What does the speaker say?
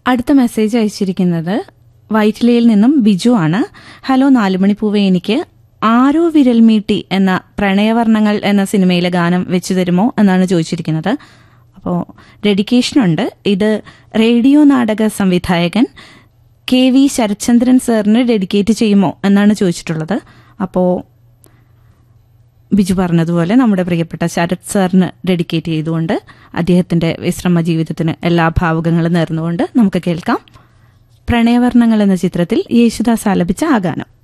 അടുത്ത മെസ്സേജ് അയച്ചിരിക്കുന്നത് വൈറ്റിലയിൽ നിന്നും ബിജു ആണ് ഹലോ നാലുമണിപ്പൂവെ എനിക്ക് ആരോ വിരൽ മീട്ടി എന്ന പ്രണയവർണ്ണങ്ങൾ എന്ന സിനിമയിലെ ഗാനം വെച്ചു തരുമോ എന്നാണ് ചോദിച്ചിരിക്കുന്നത് അപ്പോൾ ഡെഡിക്കേഷൻ ഉണ്ട് ഇത് റേഡിയോ നാടക സംവിധായകൻ കെ വി ശരത്ചന്ദ്രൻ സാറിന് ഡെഡിക്കേറ്റ് ചെയ്യുമോ എന്നാണ് ചോദിച്ചിട്ടുള്ളത് അപ്പോൾ ബിജു പറഞ്ഞതുപോലെ നമ്മുടെ പ്രിയപ്പെട്ട ശരത് സാറിന് ഡെഡിക്കേറ്റ് ചെയ്തുകൊണ്ട് അദ്ദേഹത്തിന്റെ വിശ്രമ ജീവിതത്തിന് എല്ലാ ഭാവുകങ്ങളും നേർന്നുകൊണ്ട് നമുക്ക് കേൾക്കാം പ്രണയവർണ്ണങ്ങൾ എന്ന ചിത്രത്തിൽ യേശുദാസ് ആലപിച്ച ആ ഗാനം